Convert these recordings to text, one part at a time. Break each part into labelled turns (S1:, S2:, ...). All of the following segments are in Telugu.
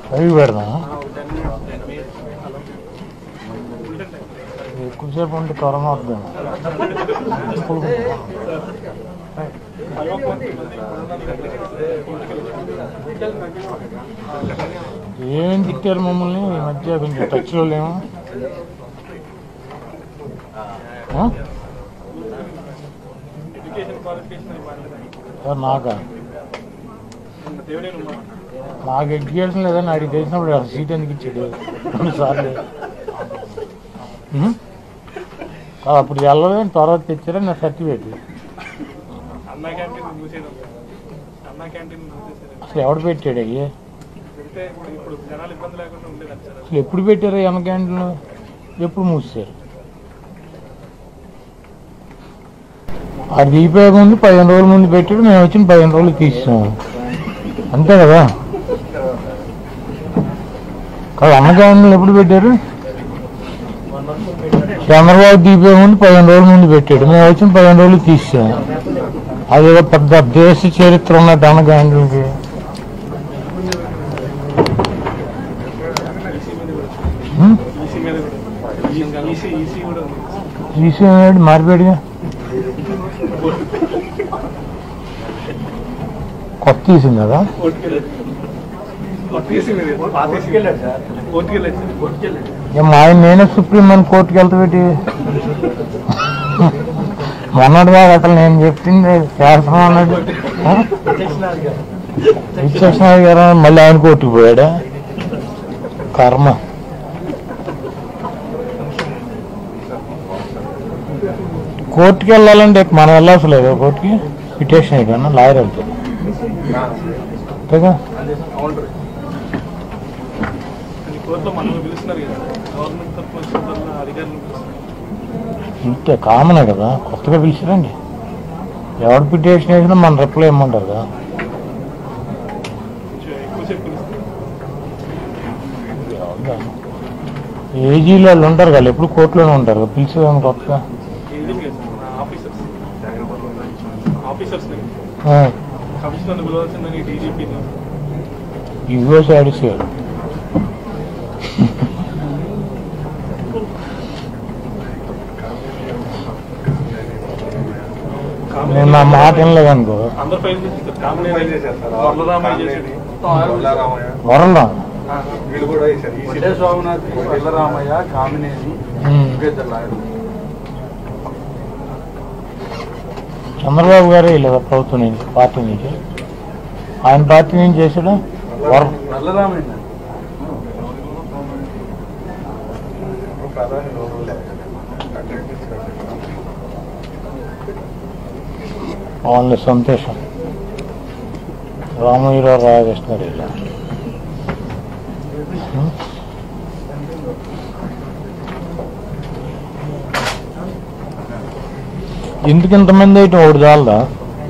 S1: అవి పెడదాం ఎక్కువసేపు ఉంటే కరోనా వద్దాం ఏమేమి తిట్టారు మమ్మల్ని ఈ మధ్య కొంచెం టచ్లో లేము ఆ?
S2: ఎడ్యుకేషన్ క్వాలిఫికేషన్
S1: ఎవరు నాకా నాకు ఎడ్యుకేషన్ లేదని అడిగి తెలిసినప్పుడు అసలు సీట్ ఎందుకు ఇచ్చాడు రెండు సార్లు ఉం? కాదు, అప్పుడు వెళ్ళలేదు తర్వాత తెచ్చారా నా సర్టిఫికేట్
S2: అన్నా క్యాంటీన్ మూసేయడం అన్నా క్యాంటీన్ మూసేసారు
S1: అసలు ఎవడు పెట్టాడు అయ్యి
S2: పెడితే ఇప్పుడు జనాలు ఇబ్బంది లేకుండా ఉండేది సార్
S1: అసలు ఎప్పుడు పెట్టారు ఎన్న క్యాంటీన్లు ఎప్పుడు మూసారు అది దీపావళి ముందు పదిహేను రోజుల ముందు పెట్టాడు మేము వచ్చిన పదిహేను రోజులు తీసాం అంతే కదా కాదు అన్న క్యాంటీన్లు ఎప్పుడు పెట్టారు చంద్రబాబు దీపావళి ముందు పదిహేను రోజుల ముందు పెట్టాడు మేము వచ్చిన పదిహేను రోజులు తీసాం అదేదో పెద్ద దేశ చరిత్ర ఉన్నట్టు అన్న క్యాంటీన్కి ఉం?
S2: ఈసీ మీద కూడా ఈసీ ఈసీ కూడా ఉంది
S1: తీసేవాడు మారిపోయాడుగా కొత్త తీసింది కదా
S2: కోర్టుకెళ్ళాడు కొత్త ఈసీ మీద పాత ఈసీ వెళ్ళాడు సార్ కోర్టుకెళ్ళాడు సార్ కోర్టుకెళ్ళాడు
S1: ఇక మా ఆయన నేనే సుప్రీం అని కోర్టుకి వెళ్తా పెట్టి మొన్నటి దాకా అసలు నేను చెప్పింది చేస్తాం అన్నాడు ఆ? విశ్వేశ్వరరావు గారు మళ్ళీ ఆయన కోర్టుకు పోయాడా కర్మ కోర్టుకి వెళ్ళాలంటే మనం వెళ్ళాల్సి లేదు కోర్టుకి పిటిషన్ అయిపోయినా లాయర్ వెళ్తాడు అంతేగా
S2: కానీ కోర్టులో మనల్ని పిలుస్తున్నారు కదా గవర్నమెంట్ తరఫున వచ్చిన అధికారులను పిలుస్తున్నారు
S1: ఇంతే కామనే కదా కొత్తగా పిలిచిరండి ఎవడు పిటిషన్ వేసినా మన రిప్లై ఇమ్మంటారు కదా
S2: కొంచెం ఎక్కువసేపు పిలుస్తారు
S1: ఏజీలో వాళ్ళు ఉంటారు కదా ఎప్పుడు కోర్టులోనే ఉంటారు కదా పిలిచేదాన్ని కొత్తగా
S2: ఏది లేదు సార్ మన ఆఫీసర్స్ ఆఫీసర్స్
S1: ఆ,
S2: కమిషనర్ పిలవాల్సిందని డీజీపీని
S1: ఇదిగో సాడిసాడు నేను నా మాట వినలేదనుకో
S2: అందరు ఫైల్ చేసేస్తారు కామన్ చేసేస్తారు వరలరామయ్య చేసేది
S1: వరల్దా
S3: వీళ్ళు కూడా వేశారు
S4: వడ్డే స్వామినాథ్ వల్లరామయ్య కామినేని ఇద్దరు లాయర్లు
S1: చంద్రబాబు గారే లేదా ప్రభుత్వం నుంచి పార్టీ నుంచి ఆయన పార్టీ నుంచి చేసాడు వర
S4: వల్లరామయ్య
S3: ప్రధాని నోరు లేదు అటెండెన్స్ కట్టడం.
S1: వాళ్ళని సంతోషం రామయ్యరావు రామకృష్ణ ఇలా ఎందుకు ఇంతమంది అయితే ఒకటి చాలదా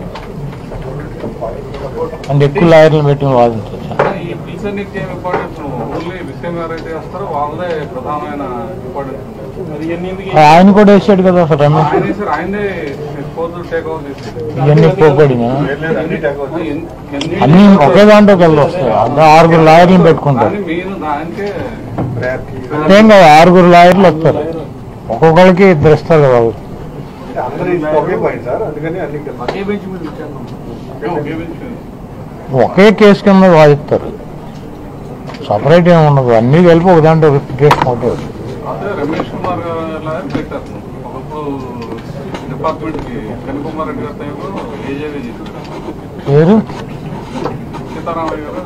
S1: అంటే ఎక్కువ లాయర్లు పెట్టి వాదించవచ్చు
S4: ఈ పిలిచన్నిటికి ఏం ఇంపార్టెన్స్ ఓన్లీ విషయం గారైతే వస్తారో వాళ్ళదే ప్రధానమైన ఇంపార్టెన్స్
S2: మరి ఇవన్నీ ఎందుకు
S1: ఆయన కూడా వేసాడు కదా అసలు రమేష్
S4: ఆయనే సార్ ఆయనే కోర్టులు టేక్ ఓవర్ చేసేది
S1: ఇవన్నీ పోగొడినా
S3: లేదు, లేదు, అన్ని టేక్ ఓవర్ చేశారు.
S4: ఎన్ని- ఎన్ని-
S1: అన్ని ఒకే దాంట్లోకి వెళ్ళి వస్తాయి అందరూ ఆరుగురు లాయర్లు పెట్టుకుంటారు
S4: కానీ మీరు దానికే
S3: ప్రయారిటీ.
S1: ఏం కాదు ఆరుగురు లాయర్లు వస్తారు ఒక్కొక్కరికి ఇద్దరు ఇస్తారు కదా వాళ్ళు
S3: అందరూ ఒకే పాయింట్ సార్ అందుకని అన్ని కలిపి.
S4: ఒకే బెంచ్ మీద కూర్చున్నాం. ఒకే బెంచ్ మీద.
S1: ఒకే కేసు కింద వాదిస్తారు సపరేట్ ఏమి ఉండదు అన్నీ కలిపి ఒక దాంట్లో ఒక కేసు అవుతుంది
S4: అదే రమేష్ కుమార్ గారు పెట్టారు ఒకప్పుడు డిపార్ట్మెంట్ కి కనికుమార్ రెడ్డి గారి టైంలో ఏజేగా చేశారు
S1: పేరు
S4: సీతారామయ్య గారు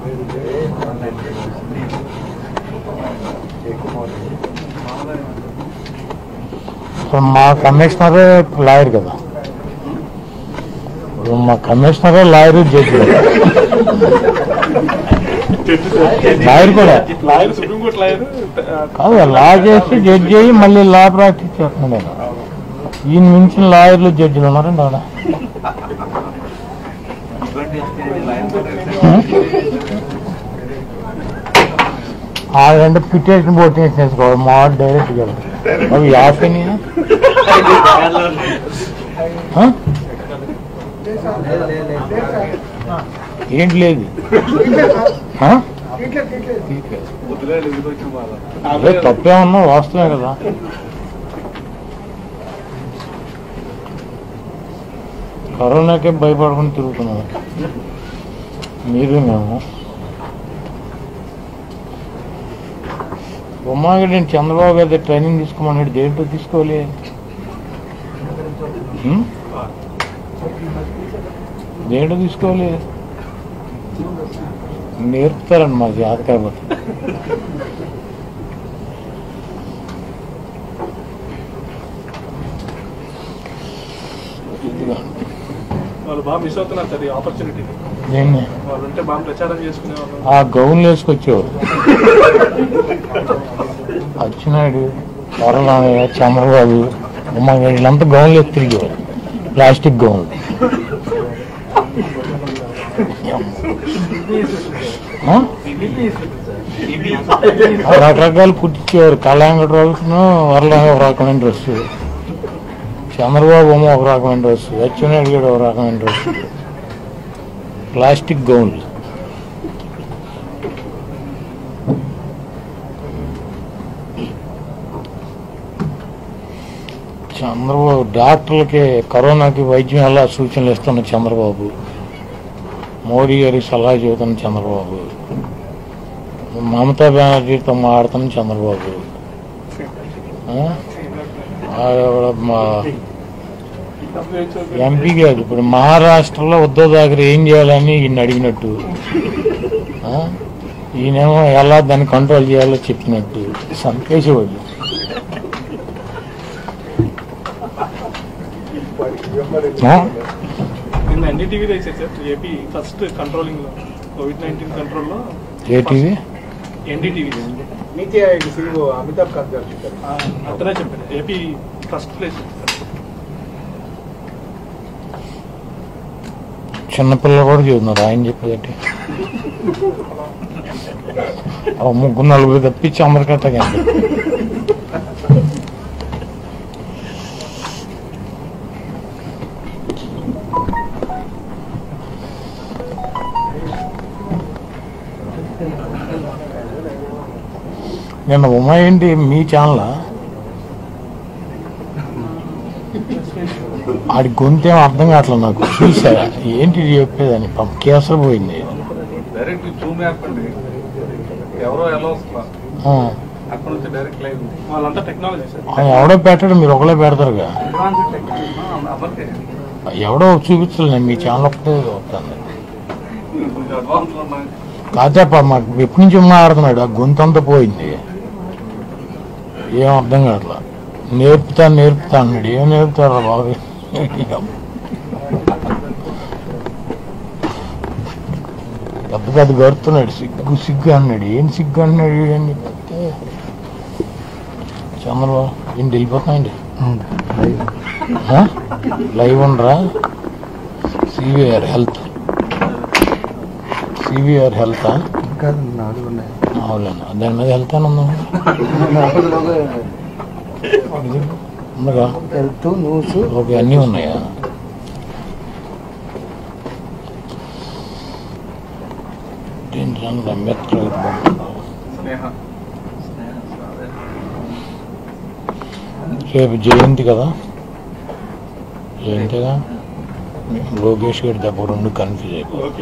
S1: ఇప్పుడు మా కమిషనరే లాయర్ కదా ఇప్పుడు మా కమిషనరే లాయర్ జడ్జి లాయర్ కూడా
S2: లాయర్ సుప్రీంకోర్టు లాయర్
S1: కాదు లా చేసి జడ్జి అయ్యి మళ్ళీ లా ప్రాక్టీస్ చేస్తున్నాడు ఆయన. ఈయన మించిన లాయర్లు జడ్జిలు ఉన్నారండి ఆడ ఆ రెండు పిటిషన్ బోట్ వేసుకోవాలి మా డైరెక్ట్ గా అవి యాసని ఏంటి లేదు ఆ? తీయట్లేదు.
S2: వదిలేదు ఇది వచ్చిన బాధ
S1: అదే తప్పే ఉన్నా వాస్తవమే కదా కరోనాకే భయపడకుండా తిరుగుతున్నాం మీరు మేము ఉమాగడ్డి చంద్రబాబు గారి ట్రైనింగ్ తీసుకోమన్నాడు దేంట్లో తీసుకోవాలి ఉం? దేంట్లో తీసుకోవాలి నేర్పుతారండి మాకు జాత కాబట్టి
S2: వాళ్ళు బాగా మిస్ అవుతున్నారు సార్ ఈ ఆపర్చునిటీ
S1: దేన్ని
S2: వాళ్ళు ఉంటే బాగా ప్రచారం చేసుకునే వాళ్ళు
S1: ఆ గౌన్లు వేసుకొచ్చేవారు అచ్చినాయుడు వరలామయ్య చంద్రబాబు ఉమ్మ వీళ్ళంతా గౌన్లు వేసి తిరిగేవారు ప్లాస్టిక్ గౌన్లు ఆ? ఆ రకరకాలు కుట్టించేవారు కళ్యాణరావును వరలామ ఒక రకమైన డ్రెస్సు చంద్రబాబు అమ్మ ఒక రకమైన డ్రెస్సు అచ్చెన్నాయుడు గారు ఒక రకమైన డ్రెస్సు ప్లాస్టిక్ గౌన్లు చంద్రబాబు డాక్టర్లకి కరోనాకి వైద్యం ఎలా సూచనలు ఇస్తున్న చంద్రబాబు మోడీ గారికి సలహా చెబుతున్న చంద్రబాబు మమతా బెనర్జీతో మాట్లాడుతున్న చంద్రబాబు ఆ? ఆవిడ మా ఎంపీ కాదు ఇప్పుడు మహారాష్ట్రలో ఉద్ధవ్ థాకరే ఏం చేయాలని ఈయన అడిగినట్టు ఆ? ఈయనేమో ఎలా దాన్ని కంట్రోల్ చేయాలో చెప్పినట్టు సంపేసేవాళ్ళు ఆ?
S2: నిన్న ఎన్డీటీవీ వేసారు సార్ ఏపీ ఫస్ట్ కంట్రోలింగ్ లో కోవిడ్ నైన్టీన్ కంట్రోల్లో
S1: ఏ టీవీ
S2: ఎన్డీటీవీ
S3: నీతి ఆయోగ్ సీఈఓ అమితాబ్ కాంత్ గారు చెప్పారు
S2: అతనే చెప్పారు ఏపీ ఫస్ట్ ప్లేస్
S1: చిన్నపిల్లలు కూడా చెబుతున్నారు ఆయన చెప్పేదటి ఓ ముగ్గురు నలుగురు తప్పించి అందరికీ నిన్న ఉమా ఏంటి మీ ఛానల్ ఆడి గొంతేం అర్థం కావట్లేదు నాకు చూసా ఏంటి ఇది చెప్పేదని పాపం కేసరి పోయింది
S4: డైరెక్ట్ జూమ్ యాప్ అండి ఎవరో ఎలా వస్తున్నారు
S1: ఆ,
S4: అక్కడ నుంచి డైరెక్ట్ లైవ్
S2: వాళ్ళంతా టెక్నాలజీ సార్
S1: ఆయన ఎవడో పెట్టాడు మీరు ఒకలే పెడతారుగా
S4: అమర్కే
S1: ఎవడో చూపించలేదు నేను మీ ఛానల్ ఒకటే వస్తాను
S4: కొంచెం అడ్వాన్స్ లో ఉన్నాయి
S1: కాకపోతే పాపం మాకు ఎప్పటి నుంచి మాట్లాడుతున్నాడు ఆ గొంతు అంతా పోయింది ఏం అర్థం కావట్లా నేర్పుతా నేర్పుతా అన్నాడు ఏం నేర్పుతారా బాబు పెద్ద పెద్ద గడుతున్నాడు సిగ్గు సిగ్గు అన్నాడు ఏం సిగ్గు అన్నాడు అని చెప్తే చంద్రబాబు ఏంటి వెళ్ళిపోతున్నాయండి ఆ? లైవ్ ఉండరా సివిఆర్ హెల్త్ సివిఆర్ హెల్త్
S3: కాదు నాలుగు ఉన్నాయి
S1: అవునండి దాని మీద హెల్త్ అని ఉందా ఇది ఉందిగా
S3: హెల్త్ న్యూస్
S1: ఓకే అన్నీ ఉన్నాయా దీంట్లో అంబేద్కర్ గారి బొమ్మ.
S4: స్నేహ
S1: రేపు జయంతి కదా జయంతిగా లోకేష్ గారి దెబ్బ రెండు కన్ఫ్యూజ్ అయిపో
S2: ఓకే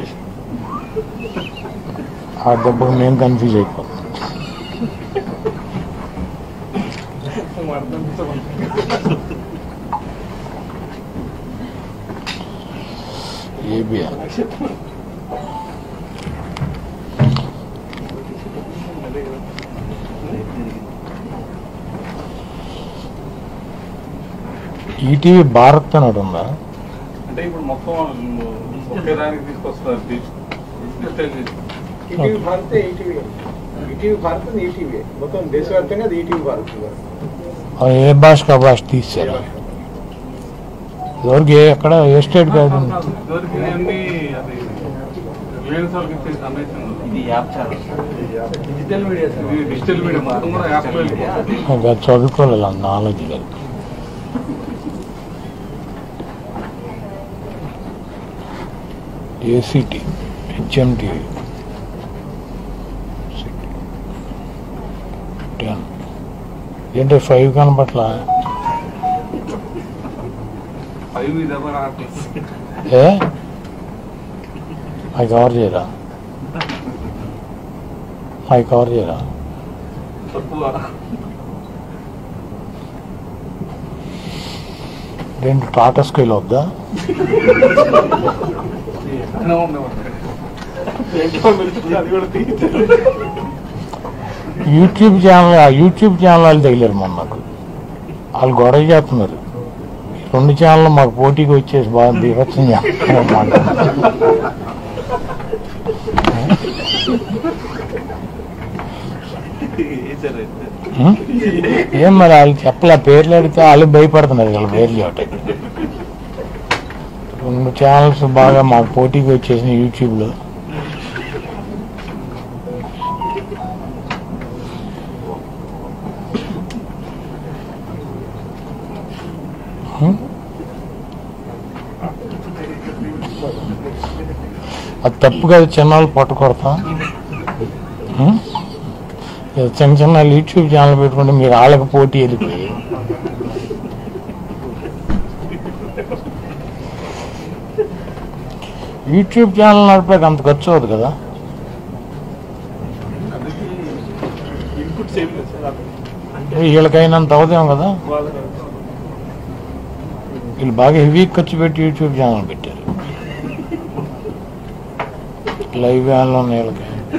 S1: ఆ దెబ్బకు మేము కన్ఫ్యూజ్ అయిపోతాం ఏబియా ఈటీవీ భారత్ అని ఒకటి ఉందా
S4: అంటే ఇప్పుడు మొత్తం వాళ్ళు ఒకే దానికి తీసుకొస్తున్నారు digital
S3: ETV Bharat ETV ETV Bharat ETV మొత్తం దేశవ్యాప్తంగా అది ఈటీవీ భారత్
S1: అది ఏ భాషకు ఆ భాష తీసారు ఎవరికి ఏ- ఎక్కడ ఏ స్టేట్ కాదు
S4: దొరికినవన్నీ అది రిలయన్స్ వాళ్ళకి ఇచ్చేసి అమ్మేసాను
S5: ఇది app channel digital media sir
S4: ఇది డిజిటల్ మీడియా మొత్తం కూడా యాప్ లో వెళ్ళిపోతుంది
S1: ఇంకా చదువుకోలేదు అంత నాలెడ్జ్ లేదు ఏసీటీ హెచ్ఎంటీ ఏంటి ఫైవ్ కనపట్ల
S4: ఫైవ్ ఇది ఎవరు రావట్లేదు
S1: ఏ అవి కవర్ చేయరా అవి కవర్ చేయరా
S4: తక్కువ
S1: ఏంటి టాటా స్కైల్ వద్దా
S4: ఎక్కడో ఉండేవాడు
S2: అది కూడా తీయించారు
S1: యూట్యూబ్ ఛానల్ ఆ యూట్యూబ్ ఛానల్ వాళ్ళు తగిలారు మొన్న నాకు వాళ్ళు గొడవ చేస్తున్నారు ఈ రెండు ఛానల్ మాకు పోటీకి వచ్చేసి బాగా బీభత్సం చేస్తున్నారు అన్నమాట.
S2: వేసారు అయితే
S1: ఉం? ఏం మరి వాళ్ళు చెప్పలే పేర్లు అడిగితే వాళ్ళు భయపడుతున్నారు వీళ్ళ పేర్లు చెప్పటి రెండు ఛానల్స్ బాగా మాకు పోటీకి వచ్చేసిన యూట్యూబ్లో ఉం? అది తప్పు కదా చిన్నవాళ్ళు పట్టుకొడతా ఉం? ఏదో చిన్న చిన్న యూట్యూబ్ ఛానల్ పెట్టుకుంటే మీరు వాళ్ళకి పోటీ వెళ్ళిపోయి యూట్యూబ్ ఛానల్ నడిపాక అంత ఖర్చు అవుతుంది కదా
S2: ఇన్పుట్ సేమ్ లేదు సార్ అంటే
S1: వీళ్ళకైనంత అవుతాం కదా
S2: వాళ్ళ
S1: వీళ్ళు బాగా హెవీ ఖర్చు పెట్టి యూట్యూబ్ ఛానల్ పెట్టారు లైవ్ వ్యాన్లో ఉన్న వీళ్ళకి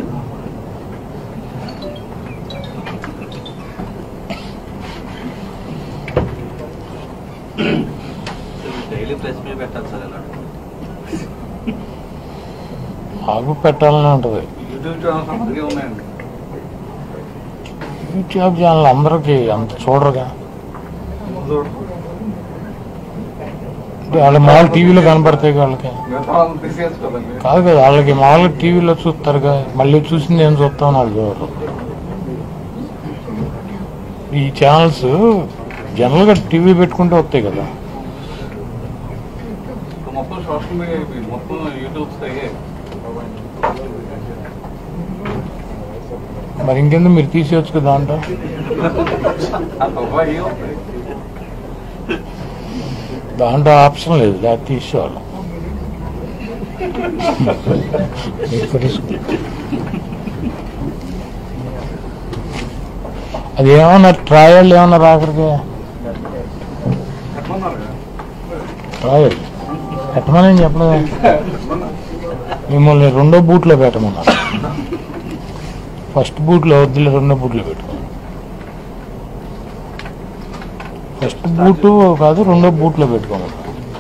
S5: డైలీ ప్రెస్ మీద పెట్టాలి సార్ ఇలా
S1: మాకు పెట్టాలని ఉంటుంది
S4: యూట్యూబ్ ఛానల్స్ అందరికీ ఉన్నాయండి
S1: యూట్యూబ్ ఛానల్ అందరికీ అంత చూడరుగా అంటే వాళ్ళ మామూలు టీవీలో కనపడతాయి వాళ్ళకి
S4: మిగతా వాళ్ళని తీసేయచ్చు కదండి
S1: కాదు కదా వాళ్ళకి మామూలుగా టీవీలో చూస్తారుగా మళ్ళీ చూసింది ఏం చూస్తాం వాళ్ళు చూడరు ఈ ఛానల్స్ జనరల్గా టీవీ పెట్టుకుంటే వస్తాయి కదా
S4: ఇప్పుడు మొత్తం సోషల్ మీడియా అయిపోయింది మొత్తం యూట్యూబ్స్ అయ్యాయి
S1: మరి ఇంకెందుకు మీరు తీసేయచ్చు కదా అంట
S4: అంత అబ్బాయి ఉంటాయి
S1: దాంట్లో ఆప్షన్ లేదు లేకపోతే తీసేవాళ్ళం ఎక్కువ రిస్క్. అది ఏమన్నా ట్రయల్ ఏమన్నా రాకరికి
S4: ఎట్లున్నారు కదా?
S1: ట్రయల్ పెట్టమని చెప్పలేదు మిమ్మల్ని రెండో బూట్లో పెట్టమన్నారు ఫస్ట్ బూట్లో వద్దులే రెండో బూట్లో పెట్టుకో ఫస్ట్ బూటు కాదు రెండో బూట్లో పెట్టుకోమన్నారు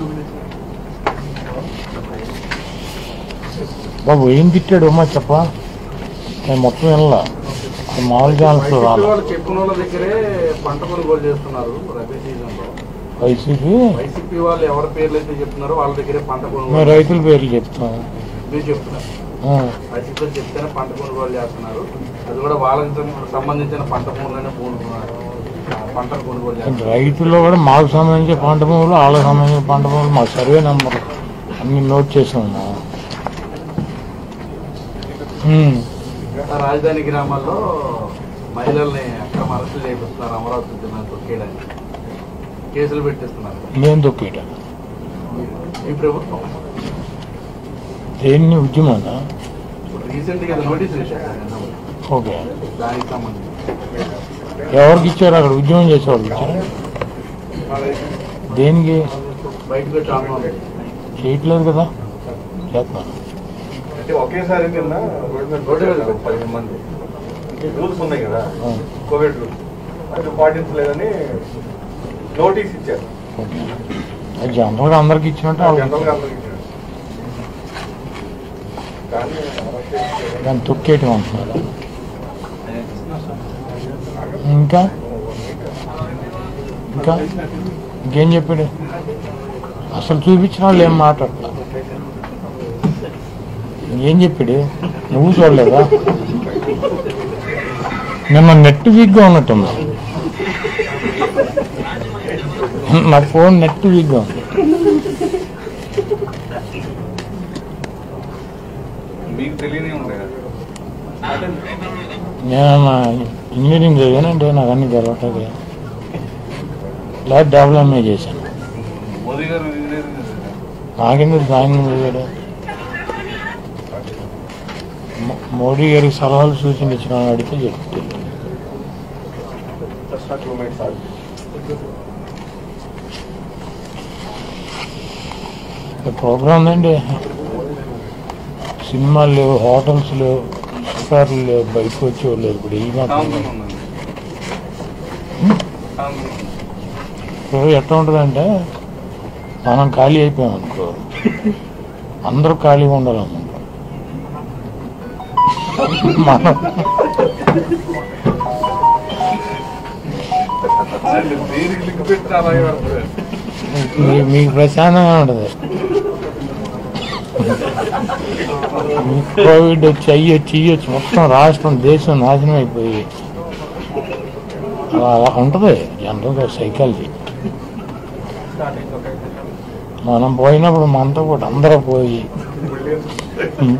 S1: బాబు ఏం తిట్టాడు అమ్మా చెప్ప నేను మొత్తం వినలా అది మామూలు ఛానల్స్
S6: వైసీపీ
S1: రాలా
S6: వాళ్ళు చెప్పిన వాళ్ళ దగ్గరే పంట కొనుగోలు చేస్తున్నారు రబీ సీజన్ లో
S1: వైసీపీ
S6: వైసీపీ వాళ్ళు ఎవరి పేర్లు అయితే చెప్తున్నారో వాళ్ళ దగ్గరే పంట
S1: మేము
S6: కొనుగోలు
S1: రైతుల పేర్లు చెప్తాం
S6: మీరు చెప్తున్నారు
S1: ఆ,
S6: వైసీపీ చెప్తేనే పంట కొనుగోలు చేస్తున్నారు అది కూడా వాళ్ళకి సం- సంబంధించిన పంట భూములనే భూములు పంటలు కొనుగోలు చేస్తున్నారు
S1: రైతుల్లో కూడా మాకు సంబంధించిన పంట భూములు వాళ్ళకి సంబంధించిన పంట భూములు మా సర్వే నెంబర్ అన్ని నోట్ చేసి ఉన్నాం ఉమ్,
S6: రాజధాని గ్రామాల్లో మహిళల్ని అక్రమ అరెస్టులు చేపిస్తున్నారు అమరావతి ఉద్యమాన్ని తొక్కేయడానికి కేసులు పెట్టిస్తున్నారు
S1: నేను తొక్కేట
S6: ఈ ప్రభుత్వం
S1: దేన్ని ఉద్యమన్నా
S6: ఇప్పుడు రీసెంట్ గా నోటీస్ ఇచ్చారు
S1: ఓకే
S6: దానికి సంబంధించి
S1: ఎవరికి ఇచ్చారు అక్కడ ఉద్యమం చేసేవాళ్ళకి ఇచ్చారు దేనికి
S6: బయటకు వచ్చి ఆందోళన
S1: చేయట్లేదు కదా చేస్తున్నాను
S2: అంటే ఒకేసారి నిన్న రోడ్డు మీద
S6: రోడ్డు మీద
S2: కొట్టారు పదిహేను మంది రూల్స్ ఉన్నాయి కదా
S1: ఆ,
S2: కోవిడ్ రూల్స్ అది పాటించలేదని నోటీస్ ఇచ్చారు
S1: ఓకే అది జనరల్గా అందరికి ఇచ్చినట్టు వాళ్ళకి
S2: జనరల్ గా అందరికి ఇచ్చారు కానీ అరెస్ట్ చేసి
S1: దాన్ని తొక్కేయటం అంటున్నారు ఇంకా ఇంకా ఇంకేం చెప్పాడు అసలు చూపించిన వాళ్ళు ఏం మాట్లాడలా ఏం చెప్పాడు నువ్వు చూడలేదా నిన్న నెట్ వీక్గా ఉన్నట్టుంది నా ఫోన్ నెట్ వీక్గా ఉంది
S4: మీకు తెలియనే ఉంటాయి కదా
S1: నేను ఇంజనీరింగ్ చదివానంటే నాకు అన్ని జరగట్లేదు లేదా డెవలప్మెంట్ చేశాను
S4: మోదీ గారు ఇది లేదు కదా.
S1: నాకెందుకు ఆయన పోయాడు మో- మోడీ గారికి సలహాలు సూచనలు ఇచ్చిన అడిగితే చెప్తే ప్రోగ్రామ్ అండి సినిమాలు లేవు హోటల్స్ లేవు షికార్లు లేవు బయటకు వచ్చేవాళ్ళు లేరు ఇప్పుడు వెళ్ళి మాత్రం
S4: కాంగ్రెస్ ఉందండి కాంగ్రెస్ ఉంది.
S1: ఇప్పుడు ఎట్లా ఉంటుందంటే మనం ఖాళీ అయిపోయాం అనుకో అందరూ ఖాళీగా ఉండాలనుకుంటాం మనం
S4: అంటే దేనికి లింక్ పెట్టి అలాగే పడుతుంది
S1: మీ- మీకు ప్రశాంతంగా ఉంటుంది మీకు కోవిడ్ వచ్చి అయ్యి వచ్చి ఇయ్యి వచ్చి మొత్తం రాష్ట్రం దేశం నాశనం అయిపోయి అలా అలా ఉంటుంది జనరల్గా సైకాలజీ మనం పోయినప్పుడు మనతో పాటు అందరూ పోయి ఉం.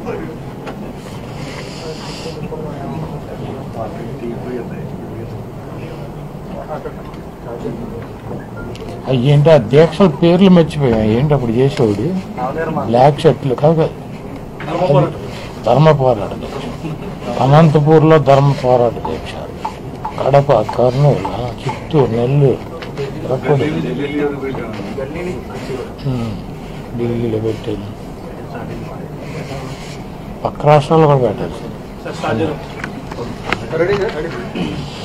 S1: అవి ఏంటి ఆ దీక్షల పేర్లు మర్చిపోయాం ఏంటి అప్పుడు చేసేవాడు బ్లాక్ షర్ట్లు కాదు ధర్మ పోరాట దీక్ష అనంతపూర్లో ధర్మ పోరాట దీక్ష కడప కర్నూలు ఆ, చిత్తూరు నెల్లూరు తిరుపతి
S4: ఢిల్లీ వరకు పెట్టాను
S1: ఉమ్, ఢిల్లీలో పెట్టాను పక్క రాష్ట్రాల్లో కూడా పెట్టాల్సింది
S3: రెడీ సార్